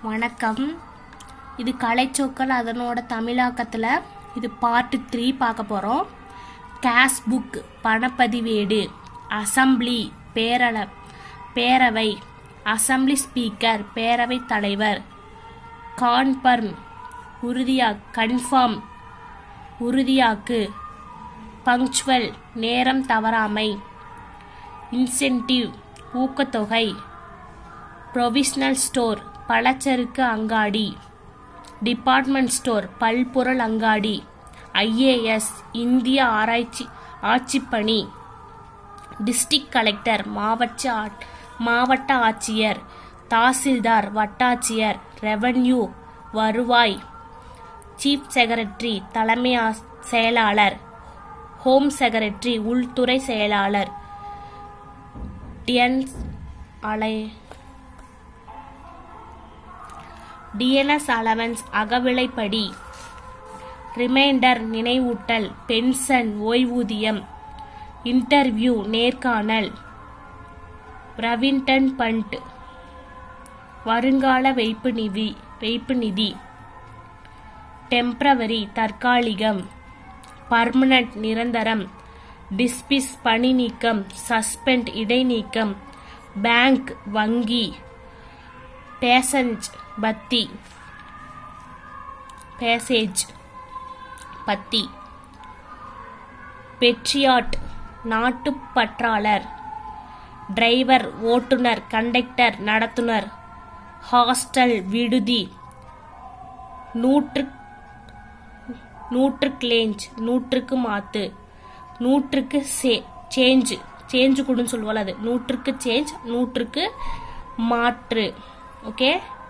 வணக்கம் இது கலைச்சொற்கள் அதனோட தமிழாக்கத்தில் இது பார்ட் த்ரீ பார்க்க போகிறோம் கேஷ் புக் பணப்பதிவேடு அசம்பிளி பேரள பேரவை அசம்பிளி ஸ்பீக்கர் பேரவைத் தலைவர் கான்ஃபர்ம் உறுதியா கன்ஃபார்ம் உறுதியாக்கு பங்க்சுவல் நேரம் தவறாமை இன்சென்டிவ் ஊக்கத்தொகை ப்ரொவிஷனல் ஸ்டோர் பலச்சரக்கு அங்காடி டிபார்ட்மெண்ட் ஸ்டோர் பல்பொருள் அங்காடி ஐஏஎஸ் இந்திய ஆராய்ச்சி ஆட்சிப்பணி டிஸ்ட்ரிக்ட் கலெக்டர் மாவட்ட ஆட்- மாவட்ட ஆட்சியர் தாசில்தார் வட்டாட்சியர் ரெவென்யூ வருவாய் சீஃப் செக்ரட்டரி தலைமை ஆஸ்- செயலாளர் ஹோம் செக்ரட்டரி உள்துறை செயலாளர் டிஎன்ஸ் அலை டிஎன்எஸ் அலவன்ஸ் அகவிலைப்படி ரிமைண்டர் நினைவூட்டல் பென்ஷன் ஓய்வூதியம் இன்டர்வியூ நேர்காணல் பிரவின்டன் பண்ட் வருங்கால வைப்பு நிதி வைப்பு நிதி டெம்ப்ரவரி தற்காலிகம் பர்மனன்ட் நிரந்தரம் டிஸ்பிஸ் பணி நீக்கம் சஸ்பெண்ட் இடைநீக்கம் பேங்க் வங்கி பேசஞ்ச் பத்தி பேசேஜ் பத்தி பெட்ரியாட் நாட்டுப்பற்றாளர் டிரைவர் ஓட்டுநர் கண்டக்டர் நடத்துனர் ஹாஸ்டல் விடுதி நூற்று நூற்றுக்கு லேஞ்ச் நூற்றுக்கு மாத்து நூற்றுக்கு சே சேஞ்ச் சேஞ்ச் கொடுன்னு சொல்லுவாள் அது நூற்றுக்கு சேஞ்ச் நூற்றுக்கு மாற்று ஓகே